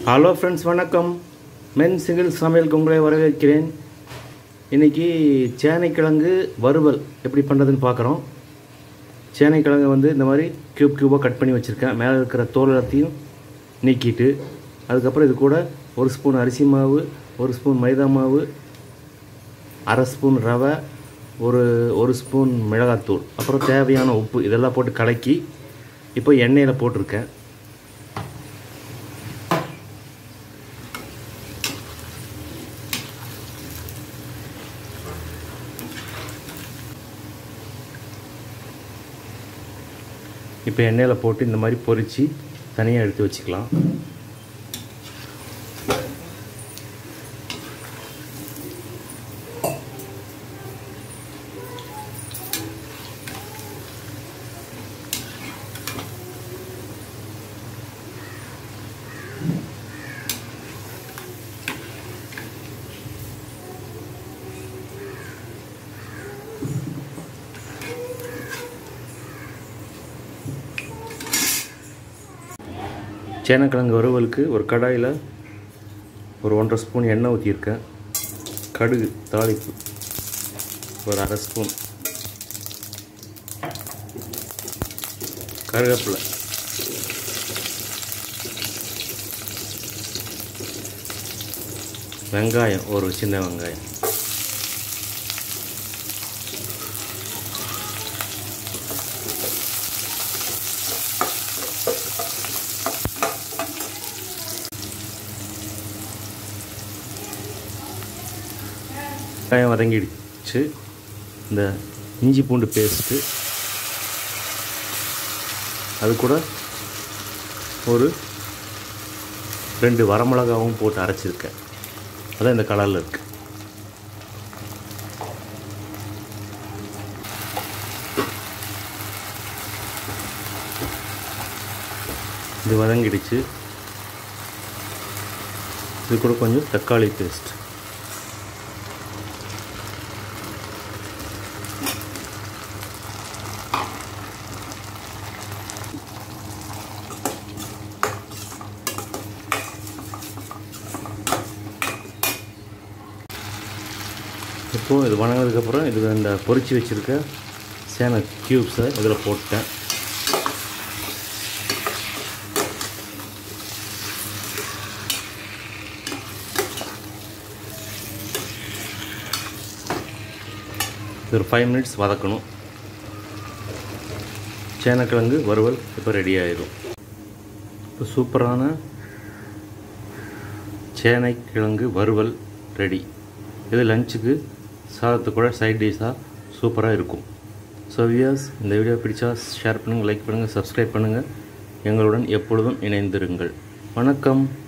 hello friends வணக்கம் மென் single சமையலுக்கு உங்களை வரவேற்கிறேன் இன்றைக்கி சேனைக்கிழங்கு வறுவல் எப்படி பண்ணுறதுன்னு பார்க்குறோம் சேனைக்கிழங்கு வந்து இந்த மாதிரி க்யூப் க்யூபாக கட் பண்ணி வச்சுருக்கேன் மேலே இருக்கிற தோல் எல்லாத்தையும் நீக்கிட்டு அதுக்கப்புறம் இது கூட ஒரு ஸ்பூன் அரிசி மாவு ஒரு ஸ்பூன் மைதா மாவு அரை ஸ்பூன் ரவை ஒரு ஒரு ஸ்பூன் மிளகாத்தூள் அப்புறம் தேவையான உப்பு இதெல்லாம் போட்டு கலக்கி இப்போ எண்ணெயில் போட்டிருக்கேன் இப்போ எண்ணெயில் போட்டு இந்த மாதிரி பொரித்து தனியாக எடுத்து வச்சுக்கலாம் சேனக்கிழங்கு வறுவலுக்கு ஒரு கடாயில் ஒரு ஒன்றரை ஸ்பூன் எண்ணெய் ஊற்றியிருக்கேன் கடுகு தாளிப்பு ஒரு அரை ஸ்பூன் கருவேப்பிலை வெங்காயம் ஒரு சின்ன வெங்காயம் வெங்காயம் வதங்கிடுச்சு இந்த இஞ்சி பூண்டு பேஸ்ட்டு அது கூட ஒரு ரெண்டு வரமிளகாவும் போட்டு அரைச்சிருக்கேன் அதான் இந்த கலரில் இருக்கு இது வதங்கிடுச்சு இது கூட கொஞ்சம் தக்காளி பேஸ்ட் இப்போது இது வணங்கினதுக்கப்புறம் இது இந்த பொரிச்சு வச்சுருக்க சேனை க்யூப்ஸை இதில் போட்டேன் இது ஒரு ஃபைவ் மினிட்ஸ் வதக்கணும் சேனக்கிழங்கு வறுவல் இப்போ ரெடி ஆயிடும் இப்போ சூப்பரான சேனைக்கிழங்கு வறுவல் ரெடி இது லஞ்சுக்கு சாதத்து கூட சைட் டிஷ்ஷாக சூப்பராக இருக்கும் ஸோ வியாஸ் இந்த வீடியோ பிடிச்சா ஷேர் பண்ணுங்கள் லைக் பண்ணுங்கள் சப்ஸ்கிரைப் பண்ணுங்கள் எங்களுடன் எப்பொழுதும் இணைந்திருங்கள் வணக்கம்